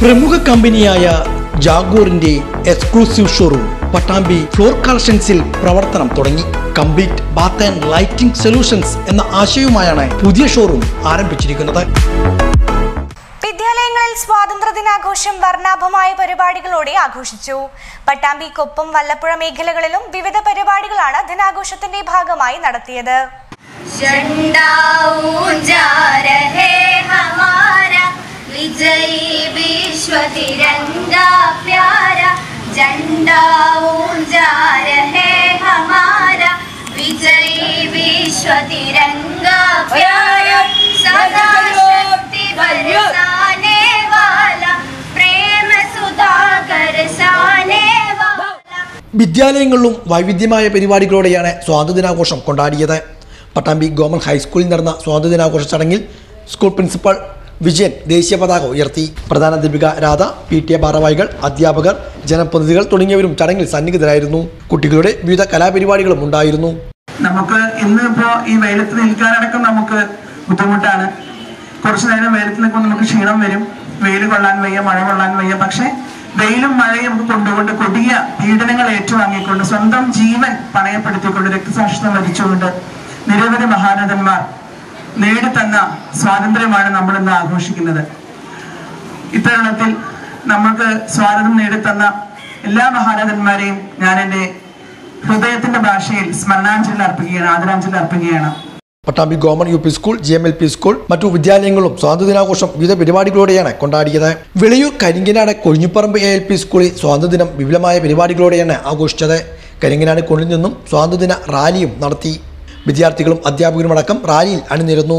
പ്രമുഖ കമ്പനിയായ ജാഗോറിന്റെ എക്സ്ക്ലൂസീവ് ഷോറൂം പട്ടാമ്പി ഫ്ലോർ കളക്ഷൻസിൽ പ്രവർത്തനം തുടങ്ങി complete bath and lighting solutions എന്ന ആശയവുമായാണ് പുതിയ ഷോറൂം ആരംഭിച്ചിരിക്കുന്നത് വിദ്യാലയങ്ങളിൽ സ്വാതന്ത്ര്യദിനാഘോഷം വർണ്ണാഭമായ പരിപാടികളോടെ ആഘോഷിച്ചു പട്ടാമ്പി കൊപ്പം വല്ലപ്പുഴ മേഖലകളിലും വിവിധ പരിപാടികളാണ് ദിനാഘോഷത്തിന്റെ ഭാഗമായി നടത്തിയത് झंडा ऊंचा रहे हमारा विजयी विश्व तिरंगा प्यारा झंडा ऊंचा रहे हमारा विजयी विश्व तिरंगा प्यारा सदा शक्ति बरसाने वाला प्रेम सुधा बरसाने वाला വിദ്യാലയങ്ങളിലും വൈവിധ്യമായ പരിപാടികളോടെയാണ് സ്വാതന്ത്ര്യദിനാഘോഷം കൊണ്ടാടിയത് പട്ടാമ്പി ഗവൺമെന്റ് ഹൈസ്കൂളിൽ നടന്ന സ്വാതന്ത്ര്യദിനാഘോഷ ചടങ്ങിൽ സ്കൂൾ പ്രിൻസിപ്പൽ വിജയൻ ദേശീയ പതാക ഉയർത്തി പ്രധാന Deepika Radha P T A ഭാരവാഹികൾ അധ്യാപകർ ജനപ്രതിനിധികൾ തുടങ്ങിയവരും ചടങ്ങിൽ സന്നിഹിതരായിരുന്നു കുട്ടികളുടെ വിവിധ കലാപരിപാടികളും ഉണ്ടായിരുന്നു നമുക്ക് ഇന്ന് ഇപ്പോ ഈ വെയിലത്ത് നിൽക്കാനടക്കം നമുക്ക് ബുദ്ധിമുട്ടാണ് കുറച്ചു നേരം വെയിലത്ത് നിൽക്കുമ്പോൾ നമുക്ക് ക്ഷീണം വരും വെയിൽ കൊള്ളാൻ വയ്യ മഴ കൊള്ളാൻ വയ്യ പക്ഷെ വെയിലും മഴയും നമുക്ക് കൊണ്ടുകൊണ്ട് കൊടിയ പീഡനങ്ങൾ ഏറ്റുവാങ്ങിക്കൊണ്ട് സ്വന്തം ജീവൻ പണയപ്പെടുത്തിക്കൊണ്ട് രക്തസാക്ഷിത്വം വരിച്ചുകൊണ്ട് നിരവധി മഹാരഥന്മാർ നേടിത്തന്ന സ്വാതന്ത്ര്യമാണ് നമ്മൾ ഇന്ന് ആഘോഷിക്കുന്നത് ഇത്തരുണത്തിൽ നമുക്ക് സ്വാതന്ത്ര്യം നേടിത്തന്ന എല്ലാ മഹാരഥന്മാരെയും ഞാൻ എൻ്റെ ഹൃദയത്തിന്റെ ഭാഷയിൽ സ്മരണാഞ്ജലി അർപ്പിക്കുകയാണ് ആദരാഞ്ജലി അർപ്പിക്കുകയാണ് Pattambi government U P school G M L P school മറ്റു വിദ്യാലയങ്ങളും സ്വാതന്ത്ര്യദിനാഘോഷം വിവിധ പരിപാടികളോടെയാണ് കൊണ്ടാടിയത് Veliyur Karinkanad Kozhinjuparamba A L P സ്കൂളിൽ സ്വാതന്ത്ര്യദിനം വിപുലമായ പരിപാടികളോടെയാണ് ആഘോഷിച്ചത് കരിങ്കനാട് കൊണ്ടിൽ നിന്നും സ്വാതന്ത്ര്യദിന റാലിയും നടത്തി വിദ്യാർത്ഥികളും അധ്യാപകരുമടക്കം റാലിയിൽ അണിനിരന്നു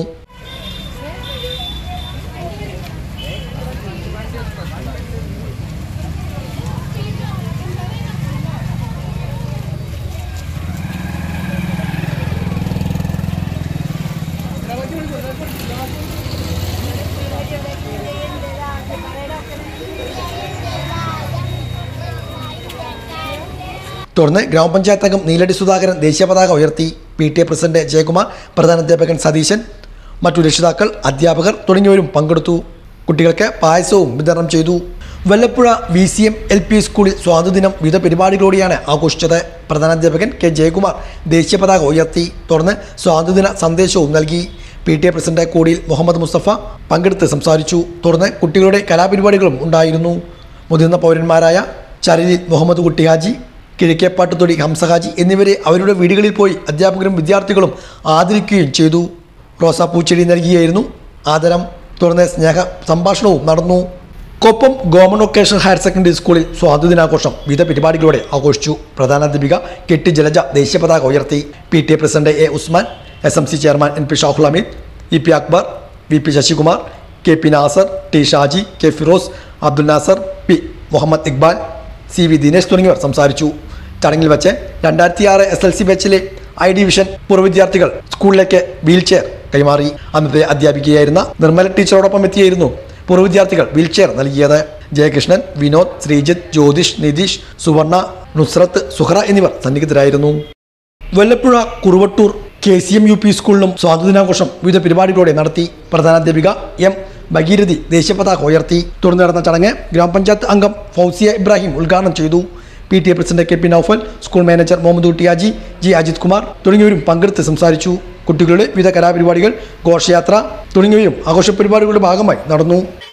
തുടർന്ന് ഗ്രാമപഞ്ചായത്ത് അംഗം നീലടി സുധാകരൻ ദേശീയ പതാക ഉയർത്തി P T A president Jayakumar പ്രധാനാധ്യാപകൻ സതീശൻ മറ്റു രക്ഷിതാക്കൾ അധ്യാപകർ തുടങ്ങിയവരും പങ്കെടുത്തു കുട്ടികൾക്ക് പായസവും വിതരണം ചെയ്തു Vallapuzha V C M L P സ്കൂളിൽ സ്വാതന്ത്ര്യദിനം വിവിധ പരിപാടികളോടെയാണ് ആഘോഷിച്ചത് പ്രധാനാധ്യാപകൻ കെ ജയകുമാർ ദേശീയ പതാക ഉയർത്തി തുടർന്ന് സ്വാതന്ത്ര്യദിന സന്ദേശവും നൽകി പി ടി എ പ്രസിഡന്റ് കോടിയിൽ മുഹമ്മദ് മുസ്തഫ പങ്കെടുത്ത് സംസാരിച്ചു തുടർന്ന് കുട്ടികളുടെ കലാപരിപാടികളും ഉണ്ടായിരുന്നു മുതിർന്ന പൗരന്മാരായ ചരലിൽ മുഹമ്മദ് കുട്ടി ഹാജി കിഴക്കേപ്പാട്ടുതൊടി ഹംസഹാജി എന്നിവരെ അവരുടെ വീടുകളിൽ പോയി അധ്യാപകരും വിദ്യാർത്ഥികളും ആദരിക്കുകയും ചെയ്തു റോസാപ്പൂച്ചെടി നൽകിയായിരുന്നു ആദരം തുടർന്ന് സ്നേഹ സംഭാഷണവും നടന്നു Koppam government vocational higher secondary school സ്വാതന്ത്ര്യദിനാഘോഷം വിവിധ പരിപാടികളോടെ ആഘോഷിച്ചു പ്രധാനാധ്യാപിക കെട്ടി ജലജ ദേശീയ പതാക ഉയർത്തി P T A president A Usman S M C chairman N P Shahul Hameed E P Akbar V P Sasikumar K P Nasar T Shaji K Firoz Abdul Nasar P Muhammad Iqbal C V Dinesh തുടങ്ങിയവർ സംസാരിച്ചു ചടങ്ങിൽ വെച്ച് രണ്ടായിരത്തി ആറ് എസ് എൽ സി ബാച്ചിലെ ഐ ഡിവിഷൻ പൂർവ്വ വിദ്യാർത്ഥികൾ സ്കൂളിലേക്ക് വീൽ ചെയർ കൈമാറി അന്നത്തെ അധ്യാപികയായിരുന്ന നിർമ്മല ടീച്ചറോടൊപ്പം എത്തിയായിരുന്നു പൂർവ്വ വിദ്യാർത്ഥികൾ വീൽ ചെയർ നൽകിയത് ജയകൃഷ്ണൻ വിനോദ് ശ്രീജിത്ത് ജ്യോതിഷ് നിതീഷ് സുവർണ നുസ്രത്ത് സുഹറ എന്നിവർ സന്നിഹിതരായിരുന്നു Vallapuzha Kuruvattoor K C M U P സ്കൂളിലും സ്വാതന്ത്ര്യദിനാഘോഷം വിവിധ പരിപാടികളോടെ നടത്തി പ്രധാനാധ്യാപിക എം ഭഗീരഥി ദേശീയ പതാക ഉയർത്തി തുടർന്ന് നടന്ന ചടങ്ങ് ഗ്രാമപഞ്ചായത്ത് അംഗം ഫൗസിയ ഇബ്രാഹിം ഉദ്ഘാടനം ചെയ്തു P T A president K P Noufal school manager Muhammad Kuttyhaji G Ajith Kumar തുടങ്ങിയവരും പങ്കെടുത്ത് സംസാരിച്ചു കുട്ടികളുടെ വിവിധ കലാപരിപാടികൾ ഘോഷയാത്ര തുടങ്ങിയവയും ആഘോഷ പരിപാടികളുടെ ഭാഗമായി നടന്നു